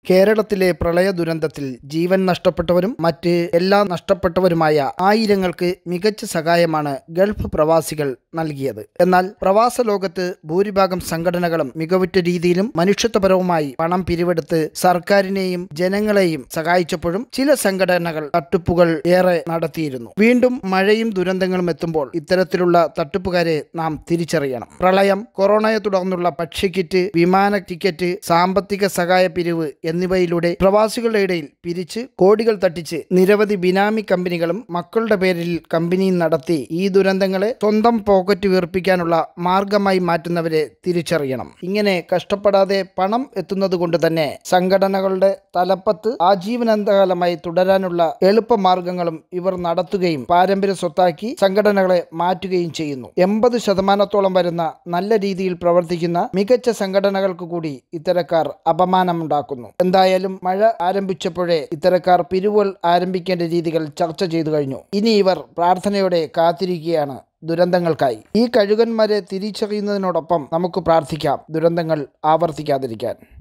കേരളത്തിലെ പ്രളയ ദുരന്തത്തിൽ ജീവൻ നഷ്ടപ്പെട്ടവരും മറ്റ് എല്ലാ നഷ്ടപ്പെട്ടവരുമായ ആയിരങ്ങൾക്ക് മികച്ച സഹായമാണ് ഗൾഫ് പ്രവാസികൾ നൽകിയത് എന്നാൽ പ്രവാസ ലോകത്ത് ഭൂരിഭാഗം സംഘടനകളും മികവുറ്റ രീതിയിലും മനുഷ്യത്വപരവുമായി പണം പിരിവെടുത്ത് സർക്കാരിനെയും ജനങ്ങളെയും സഹായിച്ചപ്പോഴും ചില സംഘടനകൾ തട്ടിപ്പുകൾ ഏറെ നടത്തിയിരുന്നു വീണ്ടും മഴയും ദുരന്തങ്ങളും എത്തുമ്പോൾ ഇത്തരത്തിലുള്ള തട്ടിപ്പുകാരെ നാം തിരിച്ചറിയണം പ്രളയം കൊറോണയെ തുടർന്നുള്ള ഭക്ഷ്യക്കിറ്റ് വിമാന ടിക്കറ്റ് സാമ്പത്തിക സഹായ പിരിവ് എന്നിവയിലൂടെ പ്രവാസികളുടെ ഇടയിൽ പിരിച്ച് കോടികൾ തട്ടിച്ച് നിരവധി ബിനാമി കമ്പനികളും മക്കളുടെ പേരിൽ കമ്പനി നടത്തി ഈ ദുരന്തങ്ങളെ സ്വന്തം പോക്കറ്റ് വീർപ്പിക്കാനുള്ള മാർഗമായി മാറ്റുന്നവരെ തിരിച്ചറിയണം ഇങ്ങനെ കഷ്ടപ്പെടാതെ പണം എത്തുന്നത് കൊണ്ട് തന്നെ സംഘടനകളുടെ തലപ്പത്ത് ആജീവനാന്തകാലമായി തുടരാനുള്ള എളുപ്പമാർഗങ്ങളും ഇവർ നടത്തുകയും പാരമ്പര്യ സ്വത്താക്കി സംഘടനകളെ മാറ്റുകയും ചെയ്യുന്നു എൺപത് ശതമാനത്തോളം വരുന്ന നല്ല രീതിയിൽ പ്രവർത്തിക്കുന്ന മികച്ച സംഘടനകൾക്ക് കൂടി ഇത്തരക്കാർ അപമാനമുണ്ടാക്കുന്നു എന്തായാലും മഴ ആരംഭിച്ചപ്പോഴേ ഇത്തരക്കാർ പിരിവുകൾ ആരംഭിക്കേണ്ട രീതികൾ ചർച്ച ചെയ്തു കഴിഞ്ഞു ഇനി ഇവർ പ്രാർത്ഥനയോടെ കാത്തിരിക്കുകയാണ് ദുരന്തങ്ങൾക്കായി ഈ കഴുകന്മാരെ തിരിച്ചറിയുന്നതിനോടൊപ്പം നമുക്ക് പ്രാർത്ഥിക്കാം ദുരന്തങ്ങൾ ആവർത്തിക്കാതിരിക്കാൻ